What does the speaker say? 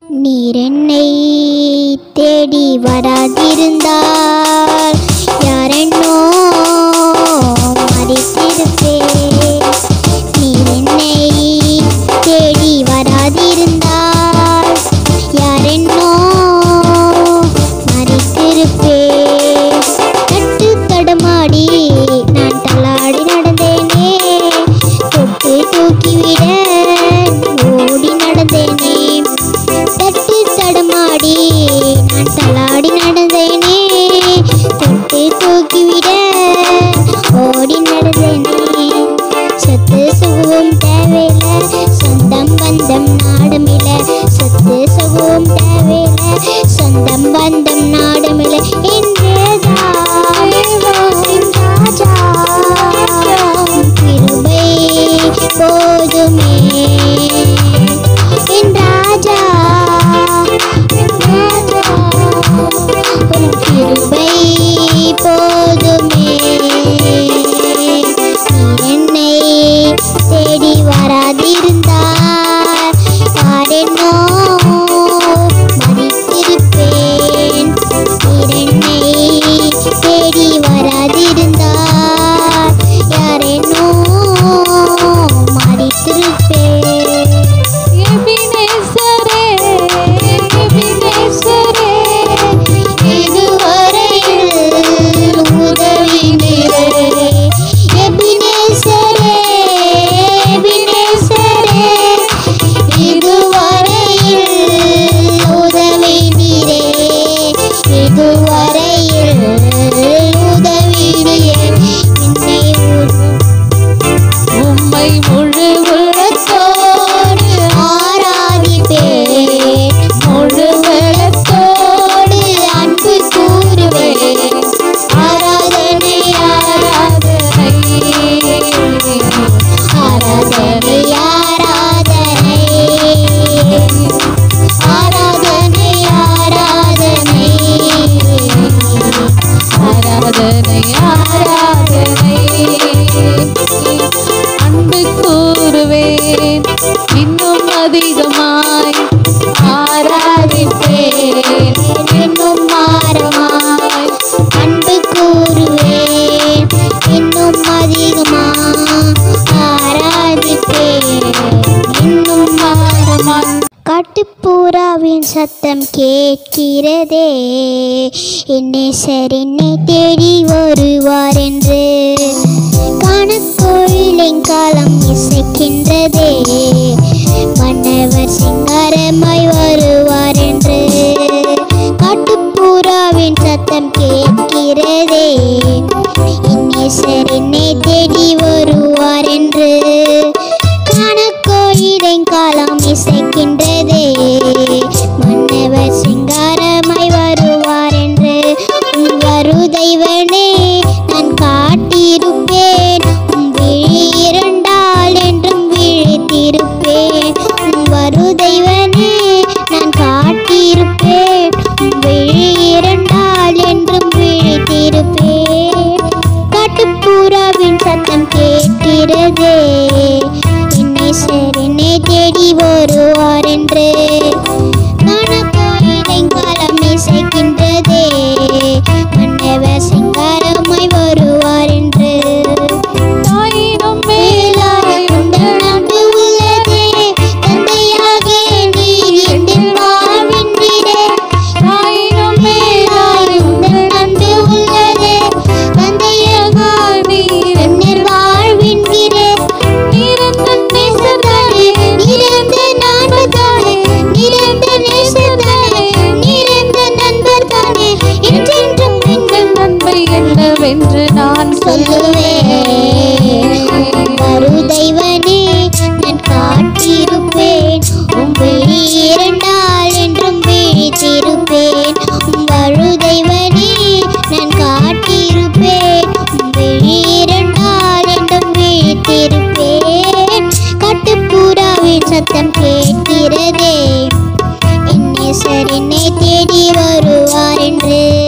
நீர் என்னை தேடி வராதிருந்தால் யாரென்னோ மறித்திருப்பேன் நீர் என்னை தேடி வராதிருந்தால் யாரென்னோ மறித்திருப்பேன் தட்டு தடுமாடி நான் தள்ளாடி நடந்தேனே தொட்டு தூக்கிவிட ஓடி நடந்தேனே தட்டு தடுமாடி நான் தள்ளாடி நடந்தேனே தொட்டு தூக்கிவிட ஓடி நடந்தேனே சொத்து சுகமும் தேவையில்ல சொந்தம் பந்தம் நாடுமில்ல சொத்து சுகமும் தேவையில்ல சொந்தம் பந்தம் நாடுமில்ல என் வேதா, என் ராஜா, உன் கிருபை போதுமே என் ராஜா என் ராஜா, உன் கிருபை போதுமே நீர் என்னை தேடி வராதிருந்தார் யாரென்னோ மறித்திருப்பேன் நீர் என்னை தேடி வராதிருந்தார் யாரென்னோ மறித்திருப்பேன் எபினேசரே, எபினேசரே, இதுவரையில் உதவி நீரே எபினேசரே எபினேசரே இதுவரையில் உதவி நீரே இதுவரையில் உதவி நீரே என்னை உம்மை முழு உள்ளத்தோடு ஆராதிப்பேன் முழு வெள்ளத்தோடு அன்பு கூறுவேன் ஆராதனை ஆராதனை ஆராதனை ஆராதனை ஆராதனை ஆராதனை ஆராதனை ஆராதனை அன்பு கூறுவேன் இன்னும் அதிகமாய் ஆராதிப்பேன் இன்னும் மாறமாய் அன்பு கூறுவேன் இன்னும் அதிகமா ஆராதிப்பேன் இன்னும் மாறமாய் காட்டுப்பூராவின் சத்தம் கேட்கிறதே என்னை சரி என்னை தேடி வருவார் என்று காணக்கோயிலின் காலம் இசைக்கின்றதே மன்னவர் சிங்காரமாய் வருவார் என்று காட்டுப்பூராவின் சத்தம் கேட்கிறதே என்னை சரி என்னை தேடி வருவார் என்று காணக்கோயிலின் காலம் இசைக்கின்றதே மன்னவர் சிங்காரமாய் வருவார் என்று உம் வரு தெய்வனே நான் காட்டியிருப்பேன் உம் விழி இரண்டால் என்றும் விழித்திருப்பேன் உம் வரு தெய்வனே நான் காட்டியிருப்பேன் உம் விழி இரண்டால் என்றும் விழித்திருப்பேன் காட்டுப்புறாவின் சத்தம் கேட்கிறதே என்னை சரணை தேடி வருவார் என்று காணக்கோயிலின் காலம் இசைக்கின்றதே மன்னவர் சிங்காரமாய் வருவார் என்று தாயினும் மேலாய் உங்கள் அன்பு உள்ளதே தந்தையாகிய நீர் என்னில் வாழ்கின்றீரே தாயினும் மேலாய் உங்கள் அன்பு உள்ளதே தந்தையாக நீர் என்னில் வாழ்கின்றீரே நிறந்த நேசத்தானே நிறைந்த நண்பர் தானே நிறைந்த நேசத்தானே நிறைந்த நண்பர் தானே என்றென்றும் எங்கள் நன்மை என்னவென்று நான் சொல்லுவேன் வரு தெய்வனே நான் காட்டியிருப்பேன் உம் விழி இரண்டால் என்றும் விழித்திருப்பேன் உம் வரு தெய்வனே நான் காட்டியிருப்பேன் உம் விழி இரண்டால் என்றும் விழித்திருப்பேன் கட்டுப்புறாவின் சத்தம் கேட்கிறதே என்னை சரி என்னை தேடி வருவார் என்று